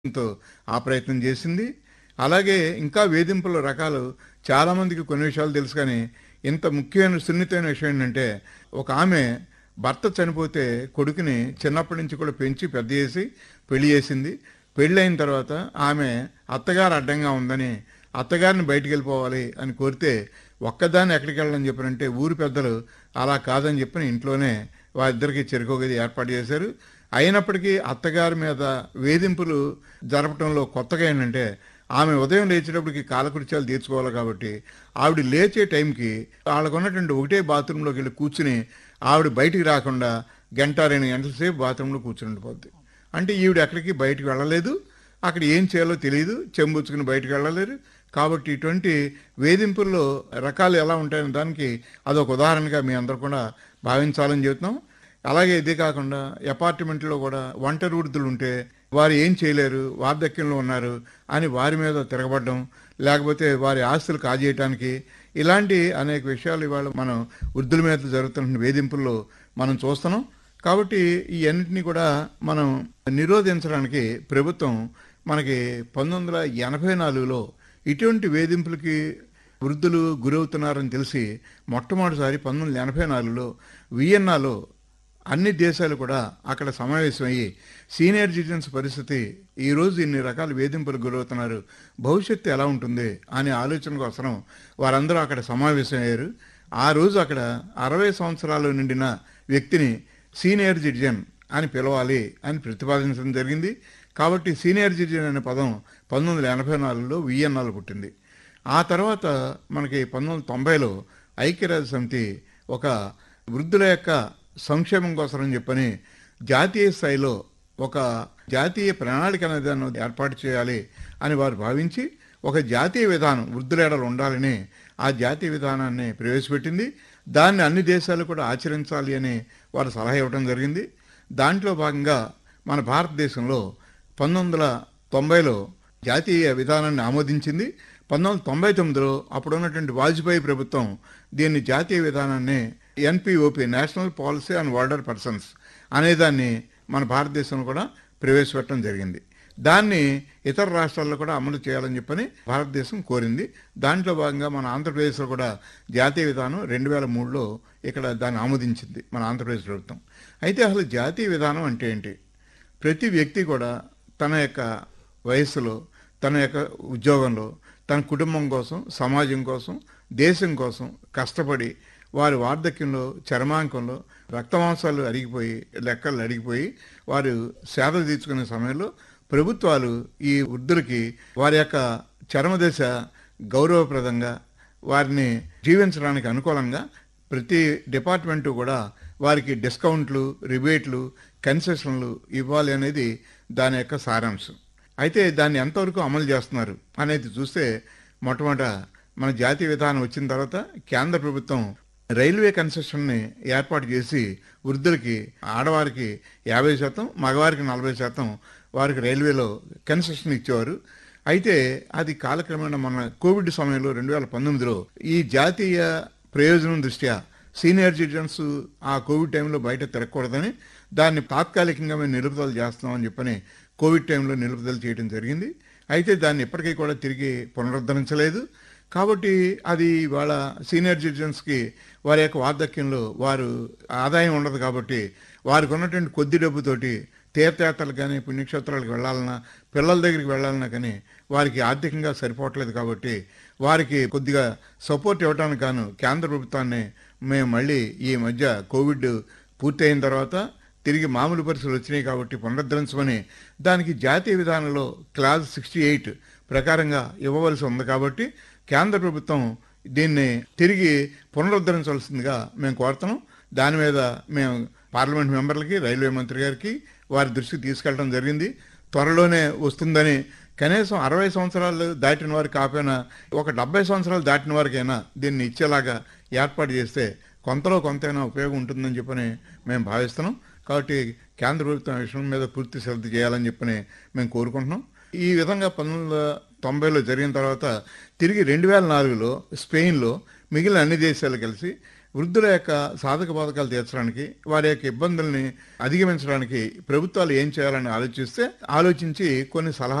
తో ఆ ప్రయత్నం చేసింది అలాగే ఇంకా వేధింపుల రకాలు చాలామందికి కొన్ని విషయాలు తెలుసు కానీ ఇంత ముఖ్యమైన సున్నితమైన విషయం ఏంటంటే ఒక ఆమె భర్త చనిపోతే కొడుకుని చిన్నప్పటి నుంచి కూడా పెంచి పెద్ద చేసి పెళ్లి చేసింది పెళ్ళి అయిన తర్వాత ఆమె అత్తగారు అడ్డంగా ఉందని అత్తగారిని బయటికి వెళ్ళిపోవాలి అని కోరితే ఒక్కదాన్ని ఎక్కడికి వెళ్ళని చెప్పారంటే ఊరి పెద్దలు అలా కాదని చెప్పని ఇంట్లోనే వారిద్దరికి చెరుకు గది ఏర్పాటు చేశారు అయినప్పటికీ అత్తగారి మీద వేధింపులు జరపడంలో కొత్తగా ఏంటంటే ఆమె ఉదయం లేచేటప్పటికి కాలకృత్యాలు తీర్చుకోవాలి కాబట్టి ఆవిడ లేచే టైంకి వాళ్ళకు ఉన్నటువంటి ఒకటే బాత్రూంలోకి వెళ్ళి కూర్చుని ఆవిడ బయటికి రాకుండా గంట రెండు గంటల సేపు బాత్రూంలో కూర్చుని ఉండిపోద్ది అంటే ఈవిడ ఎక్కడికి బయటికి వెళ్ళలేదు అక్కడ ఏం చేయాలో తెలియదు చెంబుచ్చుకుని బయటికి వెళ్ళలేరు కాబట్టి ఇటువంటి వేధింపుల్లో రకాలు ఎలా ఉంటాయనే దానికి అదొక ఉదాహరణగా మీ అందరూ కూడా భావించాలని చెబుతున్నాం అలాగే ఇదే కాకుండా అపార్ట్మెంట్లో కూడా ఒంటరి వృద్ధులు ఉంటే వారు ఏం చేయలేరు వార్ధక్యంలో ఉన్నారు అని వారి మీద తిరగబడడం లేకపోతే వారి ఆస్తులు కాజేయటానికి ఇలాంటి అనేక విషయాలు ఇవాళ మనం వృద్ధుల మీద జరుగుతున్న వేధింపుల్లో మనం చూస్తున్నాం కాబట్టి ఈ అన్నింటినీ కూడా మనం నిరోధించడానికి ప్రభుత్వం మనకి పంతొమ్మిది వందల ఎనభై నాలుగులో ఇటువంటి వేధింపులకి వృద్ధులు గురవుతున్నారని తెలిసి మొట్టమొదటిసారి పంతొమ్మిది వందల ఎనభై నాలుగులో వియన్నాలో అన్ని దేశాలు కూడా అక్కడ సమావేశమయ్యి సీనియర్ సిటిజన్స్ పరిస్థితి ఈరోజు ఇన్ని రకాల వేధింపులకు గురవుతున్నారు భవిష్యత్తు ఎలా ఉంటుంది అనే ఆలోచన కోసం వారందరూ అక్కడ సమావేశమయ్యారు ఆ రోజు అక్కడ అరవై సంవత్సరాలు నిండిన వ్యక్తిని సీనియర్ సిటిజన్ అని పిలవాలి అని ప్రతిపాదించడం జరిగింది కాబట్టి సీనియర్ సిటిజన్ అనే పదం పంతొమ్మిది వందల ఎనభై నాలుగులో వియన్నాలు పుట్టింది ఆ తర్వాత మనకి పంతొమ్మిది వందల తొంభైలో ఐక్యరాజ్య సమితి ఒక వృద్ధుల యొక్క సంక్షేమం కోసం అని చెప్పని జాతీయ స్థాయిలో ఒక జాతీయ ప్రణాళిక అనేది అన్నది ఏర్పాటు చేయాలి అని వారు భావించి ఒక జాతీయ విధానం వృద్ధుల ఎడలు ఉండాలని ఆ జాతీయ విధానాన్ని ప్రవేశపెట్టింది దాన్ని అన్ని దేశాలు కూడా ఆచరించాలి అని వారు సలహా ఇవ్వడం జరిగింది దాంట్లో భాగంగా మన భారతదేశంలో పంతొమ్మిది వందల తొంభైలో జాతీయ విధానాన్ని ఆమోదించింది పంతొమ్మిది వందల తొంభై తొమ్మిదిలో అప్పుడు ఉన్నటువంటి వాజ్పేయి ప్రభుత్వం దీన్ని జాతీయ విధానాన్ని ఎన్పిఓపి నేషనల్ పాలసీ అండ్ వార్డర్ పర్సన్స్ అనేదాన్ని మన భారతదేశంలో కూడా ప్రవేశపెట్టడం జరిగింది దాన్ని ఇతర రాష్ట్రాల్లో కూడా అమలు చేయాలని చెప్పని భారతదేశం కోరింది దాంట్లో భాగంగా మన ఆంధ్రప్రదేశ్లో కూడా జాతీయ విధానం రెండు వేల మూడులో ఇక్కడ దాన్ని ఆమోదించింది మన ఆంధ్రప్రదేశ్ ప్రభుత్వం అయితే అసలు జాతీయ విధానం అంటే ఏంటి ప్రతి వ్యక్తి కూడా తన యొక్క వయస్సులో తన యొక్క ఉద్యోగంలో తన కుటుంబం కోసం సమాజం కోసం దేశం కోసం కష్టపడి వారి వార్ధక్యంలో చర్మాంకంలో రక్తమాంసాలు అరిగిపోయి లెక్కలు అరిగిపోయి వారు సేద తీర్చుకునే సమయంలో ప్రభుత్వాలు ఈ వృద్ధులకి వారి యొక్క చర్మదశ గౌరవప్రదంగా వారిని జీవించడానికి అనుకూలంగా ప్రతి డిపార్ట్మెంటు కూడా వారికి డిస్కౌంట్లు రిబేట్లు కన్సెషన్లు ఇవ్వాలి అనేది దాని యొక్క సారాంశం అయితే దాన్ని ఎంతవరకు అమలు చేస్తున్నారు అనేది చూస్తే మొట్టమొదట మన జాతీయ విధానం వచ్చిన తర్వాత కేంద్ర ప్రభుత్వం రైల్వే కన్సెషన్ని ఏర్పాటు చేసి వృద్ధులకి ఆడవారికి యాభై శాతం మగవారికి నలభై శాతం వారికి రైల్వేలో కన్సెషన్ ఇచ్చేవారు అయితే అది కాలక్రమేణా మన కోవిడ్ సమయంలో రెండు వేల పంతొమ్మిదిలో ఈ జాతీయ ప్రయోజనం దృష్ట్యా సీనియర్ సిటిజన్స్ ఆ కోవిడ్ టైంలో బయట తిరగకూడదని దాన్ని తాత్కాలికంగా మేము నిలుపుదల చేస్తున్నామని చెప్పని కోవిడ్ టైంలో నిలుపుదల చేయడం జరిగింది అయితే దాన్ని ఇప్పటికీ కూడా తిరిగి పునరుద్ధరించలేదు కాబట్టి అది వాళ్ళ సీనియర్ సిటిజన్స్కి వారి యొక్క వార్ధక్యంలో వారు ఆదాయం ఉండదు కాబట్టి వారికి ఉన్నటువంటి కొద్ది డబ్బుతోటి తీర్థయాత్రలు కానీ పుణ్యక్షేత్రాలకు వెళ్ళాలన్నా పిల్లల దగ్గరికి వెళ్ళాలన్నా కానీ వారికి ఆర్థికంగా సరిపోవట్లేదు కాబట్టి వారికి కొద్దిగా సపోర్ట్ ఇవ్వడానికి గాను కేంద్ర ప్రభుత్వాన్ని మేము మళ్ళీ ఈ మధ్య కోవిడ్ పూర్తయిన తర్వాత తిరిగి మామూలు పరిస్థితులు వచ్చినాయి కాబట్టి పునరుద్ధరించమని దానికి జాతీయ విధానంలో క్లాస్ సిక్స్టీ ఎయిట్ ప్రకారంగా ఇవ్వవలసి ఉంది కాబట్టి కేంద్ర ప్రభుత్వం దీన్ని తిరిగి పునరుద్ధరించవలసిందిగా మేము కోరుతున్నాం దాని మీద మేము పార్లమెంట్ మెంబర్లకి రైల్వే మంత్రి గారికి వారి దృష్టికి తీసుకెళ్ళడం జరిగింది త్వరలోనే వస్తుందని కనీసం అరవై సంవత్సరాలు దాటిన వారికి కాకపోయినా ఒక డెబ్బై సంవత్సరాలు దాటిన వారికైనా దీన్ని ఇచ్చేలాగా ఏర్పాటు చేస్తే కొంతలో కొంతైనా ఉపయోగం ఉంటుందని చెప్పని మేము భావిస్తున్నాం కాబట్టి కేంద్ర ప్రభుత్వం ఈ విషయం మీద పూర్తి శ్రద్ధ చేయాలని చెప్పని మేము కోరుకుంటున్నాం ఈ విధంగా పంతొమ్మిది వందల తొంభైలో జరిగిన తర్వాత తిరిగి రెండు వేల నాలుగులో స్పెయిన్లో మిగిలిన అన్ని దేశాలు కలిసి వృద్ధుల యొక్క సాధక బాధకాలు తీర్చడానికి వారి యొక్క ఇబ్బందుల్ని అధిగమించడానికి ప్రభుత్వాలు ఏం చేయాలని ఆలోచిస్తే ఆలోచించి కొన్ని సలహాలు